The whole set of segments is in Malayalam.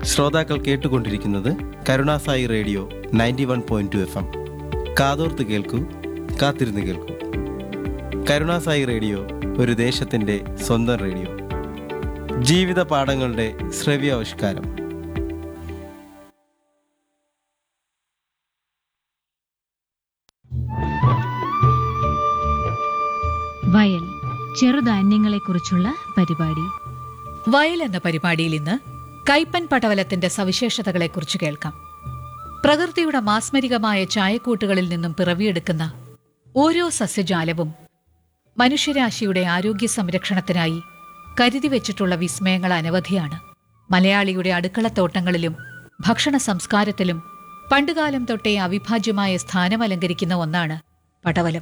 ശ്രോതാക്കൾ കേട്ടുകൊണ്ടിരിക്കുന്നത് Karunasai radio ninety one point two F M കാതോർത്ത് കേൾക്കൂ കാത്തിരുന്ന് കേൾക്കൂ കരുണാസായി റേഡിയോ ഒരു ദേശത്തിൻ്റെ സ്വന്തം റേഡിയോ ജീവിത പാഠങ്ങളുടെ ശ്രവ്യാവിഷ്കാരം വയൽ ചെറുധാന്യങ്ങളെക്കുറിച്ചുള്ള പരിപാടി വയൽ എന്ന പരിപാടിയിൽ ഇന്ന് കൈപ്പൻ പടവലത്തിന്റെ സവിശേഷതകളെക്കുറിച്ച് കേൾക്കാം പ്രകൃതിയുടെ മാസ്മരികമായ ചായക്കൂട്ടുകളിൽ നിന്നും പിറവിയെടുക്കുന്ന ഓരോ സസ്യജാലവും മനുഷ്യരാശിയുടെ ആരോഗ്യ സംരക്ഷണത്തിനായി കരുതി വെച്ചിട്ടുള്ള വിസ്മയങ്ങൾ അനവധിയാണ് മലയാളിയുടെ അടുക്കളത്തോട്ടങ്ങളിലും ഭക്ഷണ സംസ്കാരത്തിലും പണ്ടുകാലം തൊട്ടേ അവിഭാജ്യമായ സ്ഥാനം അലങ്കരിക്കുന്ന ഒന്നാണ് പടവലം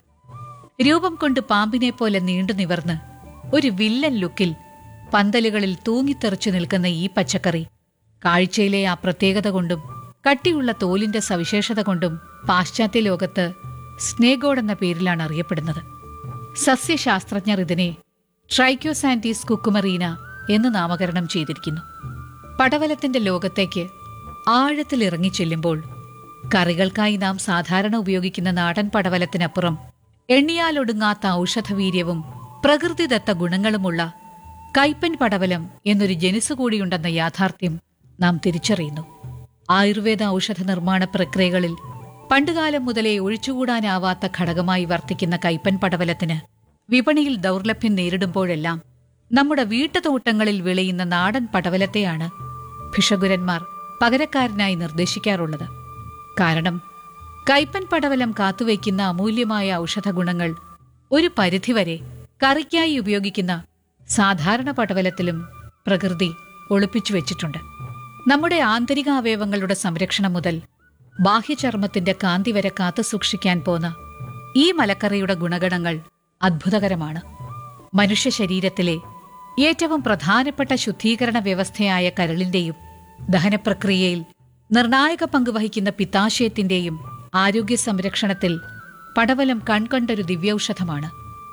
രൂപം കൊണ്ട് പാമ്പിനെ പോലെ നീണ്ടു നിവർന്ന് ഒരു വില്ലൻ ലുക്കിൽ പന്തലുകളിൽ തൂങ്ങിത്തെറിച്ചു നിൽക്കുന്ന ഈ പച്ചക്കറി കാഴ്ചയിലെ ആ പ്രത്യേകത കൊണ്ടും കട്ടിയുള്ള തോലിന്റെ സവിശേഷത കൊണ്ടും പാശ്ചാത്യ ലോകത്ത് സ്നേഗോഡ് എന്ന പേരിലാണ് അറിയപ്പെടുന്നത് സസ്യശാസ്ത്രജ്ഞർ ഇതിനെ ട്രൈക്യോസാന്റീസ് കുക്കുമറീന എന്ന് നാമകരണം ചെയ്തിരിക്കുന്നു പടവലത്തിന്റെ ലോകത്തേക്ക് ആഴത്തിൽ ഇറങ്ങിച്ചെല്ലുമ്പോൾ കറികൾക്കായി നാം സാധാരണ ഉപയോഗിക്കുന്ന നാടൻ പടവലത്തിനപ്പുറം എണ്ണിയാലൊടുങ്ങാത്ത ഔഷധവീര്യവും പ്രകൃതിദത്ത ഗുണങ്ങളുമുള്ള കൈപ്പൻ പടവലം എന്നൊരു ജനുസ് കൂടിയുണ്ടെന്ന യാഥാർത്ഥ്യം നാം തിരിച്ചറിയുന്നു ആയുർവേദ ഔഷധ നിർമ്മാണ പ്രക്രിയകളിൽ പണ്ടുകാലം മുതലേ ഒഴിച്ചുകൂടാനാവാത്ത ഘടകമായി വർത്തിക്കുന്ന കൈപ്പൻ പടവലത്തിന് വിപണിയിൽ ദൗർലഭ്യം നേരിടുമ്പോഴെല്ലാം നമ്മുടെ വീട്ടുതോട്ടങ്ങളിൽ വിളയുന്ന നാടൻ പടവലത്തെയാണ് ഭിഷഗുരന്മാർ പകരക്കാരനായി നിർദ്ദേശിക്കാറുള്ളത് കാരണം കൈപ്പൻ പടവലം കാത്തുവയ്ക്കുന്ന അമൂല്യമായ ഔഷധ ഗുണങ്ങൾ ഒരു പരിധിവരെ കറിക്കായി ഉപയോഗിക്കുന്ന സാധാരണ പടവലത്തിലും പ്രകൃതി ഒളിപ്പിച്ചു വെച്ചിട്ടുണ്ട് നമ്മുടെ ആന്തരിക അവയവങ്ങളുടെ സംരക്ഷണം മുതൽ ബാഹ്യചർമ്മത്തിന്റെ കാന്തി വരെ കാത്തു സൂക്ഷിക്കാൻ പോന്ന ഈ മലക്കറിയുടെ ഗുണഗണങ്ങൾ അത്ഭുതകരമാണ് മനുഷ്യ ശരീരത്തിലെ ഏറ്റവും പ്രധാനപ്പെട്ട ശുദ്ധീകരണ വ്യവസ്ഥയായ കരളിന്റെയും ദഹനപ്രക്രിയയിൽ നിർണായക പങ്ക് വഹിക്കുന്ന പിത്താശയത്തിന്റെയും ആരോഗ്യ സംരക്ഷണത്തിൽ പടവലം കൺകണ്ടൊരു ദിവ്യൌഷധമാണ്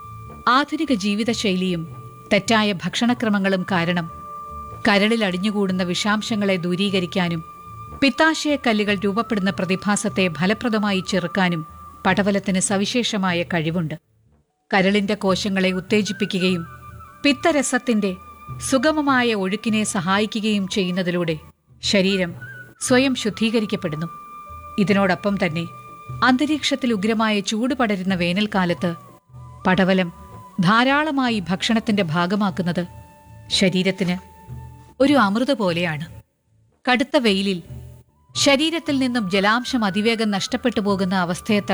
ആധുനിക ജീവിതശൈലിയും തെറ്റായ ഭക്ഷണക്രമങ്ങളും കാരണം കരളിൽ അടിഞ്ഞുകൂടുന്ന വിഷാംശങ്ങളെ ദൂരീകരിക്കാനും പിത്താശയക്കല്ലുകൾ രൂപപ്പെടുന്ന പ്രതിഭാസത്തെ ഫലപ്രദമായി ചെറുക്കാനും പടവലത്തിന് സവിശേഷമായ കഴിവുണ്ട് കരളിന്റെ കോശങ്ങളെ ഉത്തേജിപ്പിക്കുകയും പിത്തരസത്തിന്റെ സുഗമമായ ഒഴുക്കിനെ സഹായിക്കുകയും ചെയ്യുന്നതിലൂടെ ശരീരം സ്വയം ശുദ്ധീകരിക്കപ്പെടുന്നു ഇതിനോടൊപ്പം തന്നെ അന്തരീക്ഷത്തിൽ ഉഗ്രമായ ചൂട് പടരുന്ന വേനൽക്കാലത്ത് പടവലം ധാരാളമായി ഭക്ഷണത്തിന്റെ ഭാഗമാക്കുന്നത് ശരീരത്തിന് ഒരു അമൃത പോലെയാണ് കടുത്ത വെയിലിൽ ശരീരത്തിൽ നിന്നും ജലാംശം അതിവേഗം നഷ്ടപ്പെട്ടു പോകുന്ന അവസ്ഥയെ